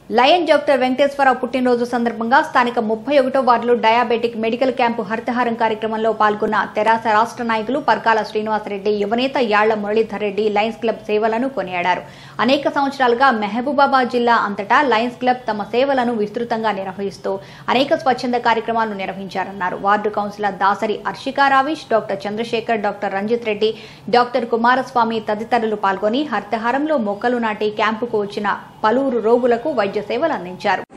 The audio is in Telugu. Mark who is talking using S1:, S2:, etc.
S1: లయన్ డాక్టర్ వెంకటేశ్వరరావు పుట్టినరోజు సందర్భంగా స్థానిక ముప్పై ఒకటో వార్డులో డయాబెటిక్ మెడికల్ క్యాంపు హరితహారం కార్యక్రమంలో పాల్గొన్న తెరాస రాష్ట్ర నాయకులు పర్కాల శ్రీనివాసరెడ్డి యువనేత యాళ్ల మురళీధర్ రెడ్డి లయన్స్ క్లబ్ సేవలను కొనియాడారు అనేక సంవత్సరాలుగా మహబూబాబాద్ జిల్లా అంతటా లయన్స్ క్లబ్ తమ సేవలను విస్తృతంగా నిర్వహిస్తూ అనేక స్వచ్ఛంద కార్యక్రమాలు నిర్వహించారన్నారు ward councillor Dasari Harshika Ravish doctor Chandrashekar doctor Ranjith Reddy doctor Kumaraswamy తదితరులు పాల్గొని హరితహారంలో మొక్కలు నాటి క్యాంపుకు వచ్చిన పలువురు రోగులకు వైద్య సేవలు అందించారు